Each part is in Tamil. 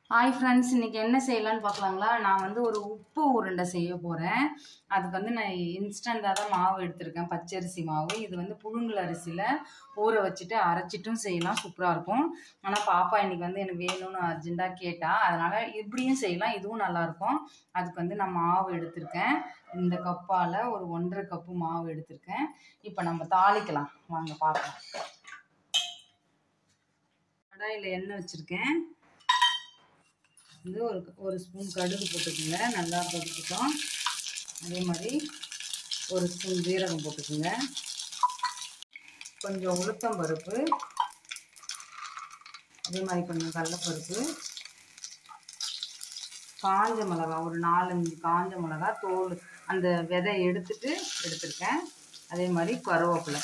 ஹாய் ஃப்ரெண்ட்ஸ் இன்னைக்கு என்ன செய்யலாம்னு பார்க்கலாங்களா நான் வந்து ஒரு உப்பு உருண்டை செய்ய போகிறேன் அதுக்கு வந்து நான் இன்ஸ்டண்ட்டாக தான் மாவு எடுத்திருக்கேன் பச்சரிசி மாவு இது வந்து புழுங்கல் அரிசியில் ஊற வச்சுட்டு அரைச்சிட்டும் செய்யலாம் சூப்பராக இருக்கும் ஆனால் பாப்பா இன்னைக்கு வந்து எனக்கு வேணும்னு அர்ஜென்ட்டாக கேட்டா அதனால் இப்படியும் செய்யலாம் இதுவும் நல்லாயிருக்கும் அதுக்கு வந்து நான் மாவு எடுத்திருக்கேன் இந்த கப்பால் ஒரு ஒன்றரை கப்பு மாவு எடுத்திருக்கேன் இப்போ நம்ம தாளிக்கலாம் வாங்க பார்க்கலாம் கடாயில் எண்ணெய் வச்சுருக்கேன் வந்து ஒரு ஒரு ஸ்பூன் கடுகு போட்டுக்கோங்க நல்லா கொதிக்கிட்டோம் அதே மாதிரி ஒரு ஸ்பூன் ஜீரகம் போட்டுக்கோங்க கொஞ்சம் உளுத்தம் பருப்பு அதே மாதிரி கொஞ்சம் கடலைப்பருப்பு காஞ்ச மிளகா ஒரு நாலஞ்சு காஞ்ச மிளகா தோல் அந்த விதை எடுத்துட்டு எடுத்திருக்கேன் அதே மாதிரி கருவேப்பிலை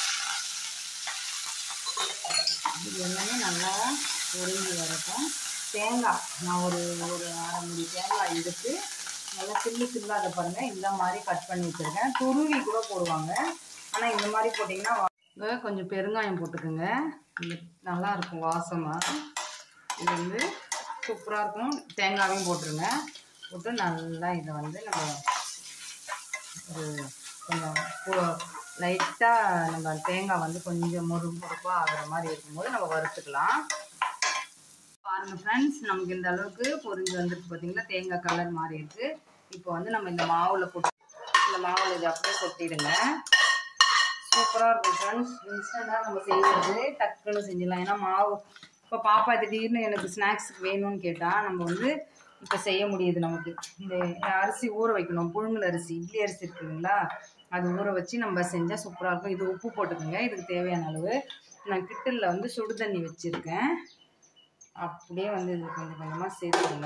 இது எல்லாமே நல்லா பொரிஞ்சு வரட்டும் தேங்காய் நான் ஒரு ஒரு அரை முடி தேங்காய் எடுத்து நல்லா சில்லு சில்லாக அதை பாருங்கள் இந்த மாதிரி கட் பண்ணி வச்சுருக்கேன் துருவி கூட போடுவாங்க ஆனால் இந்த மாதிரி போட்டிங்கன்னா வா- கொஞ்சம் பெருங்காயம் போட்டுக்கோங்க இது நல்லா இருக்கும் வாசமாக இது வந்து சூப்பராக இருக்கும் தேங்காயும் போட்டுருங்க போட்டு நல்லா இதை வந்து நம்ம ஒரு கொஞ்சம் லைட்டாக நம்ம தேங்காய் வந்து கொஞ்சம் முறு முறுப்பாக ஆகிற மாதிரி இருக்கும்போது நம்ம வறுத்துக்கலாம் பாருங்க ஃப்ரெண்ட்ஸ் நமக்கு இந்த அளவுக்கு பொரிஞ்சு வந்துருக்கு பார்த்தீங்களா தேங்காய் கலர் மாதிரி இருக்கு இப்போ வந்து நம்ம இந்த மாவுல கொட்டி இந்த மாவுல இது அப்படியே கொட்டிடுங்க சூப்பராக இருக்கும் ஃப்ரெண்ட்ஸ் இன்ஸ்டண்ட்டாக நம்ம செய்யறது டக்குன்னு செஞ்சிடலாம் ஏன்னா மாவு இப்போ பாப்பா திடீர்னு எனக்கு ஸ்நாக்ஸுக்கு வேணும்னு கேட்டால் நம்ம வந்து இப்போ செய்ய முடியுது நமக்கு இந்த அரிசி ஊற வைக்கணும் புழுங்கல் அரிசி இட்லி அரிசி இருக்குங்களா அது ஊற வச்சு நம்ம செஞ்சால் சூப்பராக இருக்கும் இது உப்பு போட்டுக்கோங்க இதுக்கு தேவையான அளவு நான் கிட்டலில் வந்து சுடு தண்ணி வச்சுருக்கேன் அப்படியே வந்து இது கொஞ்சம் கொஞ்சமாக சேர்த்துருங்க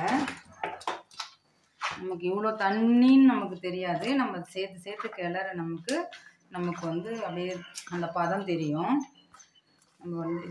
நமக்கு இவ்வளோ தண்ணின்னு நமக்கு தெரியாது நம்ம சேர்த்து சேர்த்து கிளற நமக்கு நமக்கு வந்து அப்படியே அந்த பதம் தெரியும் நம்ம வந்து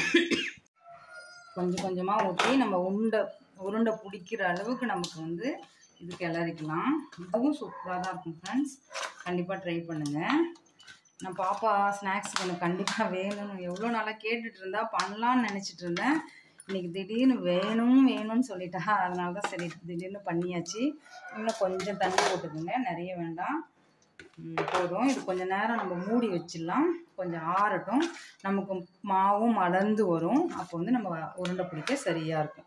கொஞ்சம் கொஞ்சமாக ஊற்றி நம்ம உருண்டை உருண்டை பிடிக்கிற அளவுக்கு நமக்கு வந்து இது கிளறிக்கலாம் இதுவும் சூப்பராக தான் இருக்கும் ஃப்ரெண்ட்ஸ் கண்டிப்பாக ட்ரை பண்ணுங்கள் நான் பாப்பா ஸ்நாக்ஸுக்கு எனக்கு கண்டிப்பாக வேணும்னு எவ்வளோ நாளாக கேட்டுட்டு இருந்தா பண்ணலான்னு நினச்சிட்டு இருந்தேன் இன்னைக்கு திடீர்னு வேணும் வேணும்னு சொல்லிட்டா அதனால தான் சரி திடீர்னு பண்ணியாச்சு இன்னும் கொஞ்சம் தண்ணி போட்டுக்கோங்க நிறைய வேண்டாம் ம், போதும் இது கொஞ்சம் நேரம் நம்ம மூடி வச்சிடலாம் கொஞ்சம் ஆறட்டும் நமக்கு மாவும் மலர்ந்து வரும் அப்போ வந்து நம்ம உருண்டை பிடிக்க சரியாக இருக்கும்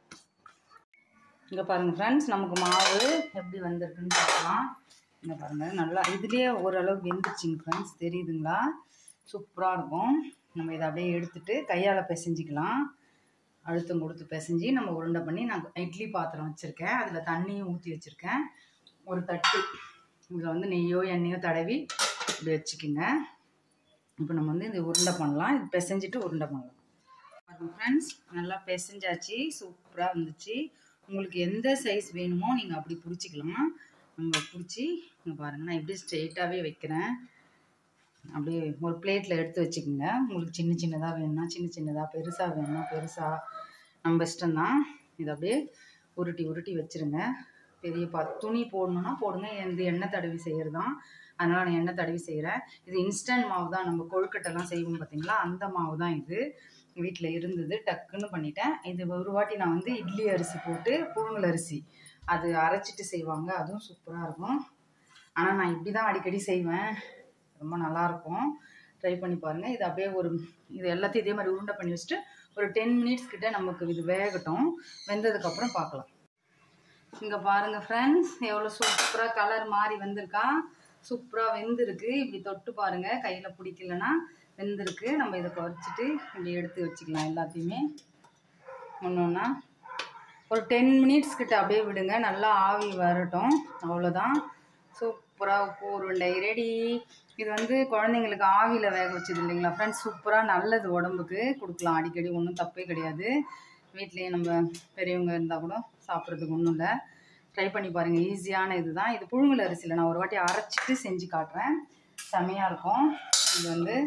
இங்கே பாருங்கள் ஃப்ரெண்ட்ஸ் நமக்கு மாவு எப்படி வந்திருக்குன்னு பார்க்கலாம் இங்கே பாருங்கள் நல்லா இதுலேயே ஓரளவு வெந்துச்சுங்க ஃப்ரெண்ட்ஸ் தெரியுதுங்களா சூப்பராக இருக்கும் நம்ம இதை அப்படியே எடுத்துட்டு கையால் பிசைஞ்சிக்கலாம் அழுத்தம் கொடுத்து பிசைஞ்சு நம்ம உருண்டை பண்ணி நான் இட்லி பாத்திரம் வச்சுருக்கேன் அதில் தண்ணியும் ஊற்றி வச்சுருக்கேன் ஒரு தட்டு இதில் வந்து நெய்யோ எண்ணெயோ தடவி இப்படி வச்சுக்கோங்க இப்போ நம்ம வந்து இந்த உருண்டை பண்ணலாம் இது பிசைஞ்சிட்டு உருண்டை பண்ணலாம் பாருங்க ஃப்ரெண்ட்ஸ் நல்லா பிசைஞ்சாச்சு சூப்பராக இருந்துச்சு உங்களுக்கு எந்த சைஸ் வேணுமோ நீங்கள் அப்படி பிடிச்சிக்கலாம் நம்ம பிடிச்சி இங்கே பாருங்கள் நான் இப்படி ஸ்ட்ரெயிட்டாகவே வைக்கிறேன் அப்படியே ஒரு பிளேட்டில் எடுத்து வச்சுக்கோங்க உங்களுக்கு சின்ன சின்னதாக வேணும்னா சின்ன சின்னதாக பெருசாக வேணும்னா பெருசாக நம்ம இஷ்டம்தான் இதை அப்படியே உருட்டி உருட்டி வச்சுருங்க பெரிய பா துணி போடணுன்னா போடுங்க எந்த எண்ணெய் தடவி செய்கிறது தான் அதனால் நான் எண்ணெய் தடவி செய்கிறேன் இது இன்ஸ்டன்ட் மாவு தான் நம்ம கொழுக்கட்டைலாம் செய்வோம் பார்த்தீங்களா அந்த மாவு தான் இது வீட்டில் இருந்தது டக்குன்னு பண்ணிட்டேன் இது ஒரு வாட்டி நான் வந்து இட்லி அரிசி போட்டு புழுங்கல் அரிசி அது அரைச்சிட்டு செய்வாங்க அதுவும் சூப்பராக இருக்கும் ஆனால் நான் இப்படி தான் அடிக்கடி செய்வேன் ரொம்ப நல்லாயிருக்கும் ட்ரை பண்ணி பாருங்கள் இது அப்படியே ஒரு இது எல்லாத்தையும் இதே மாதிரி உருண்டை பண்ணி வச்சுட்டு ஒரு டென் மினிட்ஸ் கிட்ட நமக்கு இது வேகட்டும் வெந்ததுக்கப்புறம் பார்க்கலாம் இங்கே பாருங்கள் ஃப்ரெண்ட்ஸ் எவ்வளோ சூப்பராக கலர் மாறி வந்திருக்கா சூப்பராக வெந்திருக்கு இப்படி தொட்டு பாருங்கள் கையில் பிடிக்கலன்னா வெந்திருக்கு நம்ம இதை குறைச்சிட்டு இப்படி எடுத்து வச்சுக்கலாம் எல்லாத்தையுமே ஒன்று ஒன்றா ஒரு டென் மினிட்ஸ் கிட்ட அப்படியே விடுங்க நல்லா ஆவி வரட்டும் அவ்வளோதான் சூப்பராக உப்பு உருண்டை ரெடி இது வந்து குழந்தைங்களுக்கு ஆவியில் வேக வச்சது இல்லைங்களா ஃப்ரெண்ட்ஸ் சூப்பராக நல்லது உடம்புக்கு கொடுக்கலாம் அடிக்கடி ஒன்றும் தப்பே கிடையாது வீட்லேயே நம்ம பெரியவங்க இருந்தால் கூட சாப்பிட்றதுக்கு ஒன்றும் இல்லை ட்ரை பண்ணி பாருங்கள் ஈஸியான இது தான் இது புழுங்கல் அரிசியில் நான் ஒரு வாட்டி அரைச்சிட்டு செஞ்சு காட்டுறேன் செமையாக இருக்கும் இது வந்து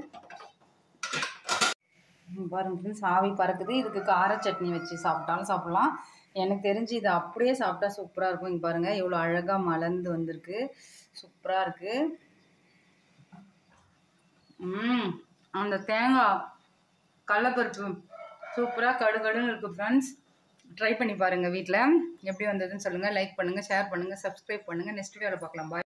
ம், பாருங்க ஃப்ரெண்ட்ஸ் ஆவி பறக்குது இதுக்கு கார சட்னி வச்சு சாப்பிட்டாலும் சாப்பிட்லாம் எனக்கு தெரிஞ்சு இது அப்படியே சாப்பிட்டா சூப்பராக இருக்கும் இங்கே பாருங்கள் எவ்வளோ அழகாக மலர்ந்து வந்திருக்கு சூப்பராக இருக்குது ம் அந்த தேங்காய் கடலப்பருப்பு சூப்பராக கடுகடுன்னு இருக்குது ஃப்ரெண்ட்ஸ் ட்ரை பண்ணி பாருங்கள் வீட்டில் எப்படி வந்ததுன்னு சொல்லுங்கள் லைக் பண்ணுங்கள் ஷேர் பண்ணுங்கள் சப்ஸ்கிரைப் பண்ணுங்கள் நெக்ஸ்ட் வீடியோவில் பார்க்கலாம் பாய்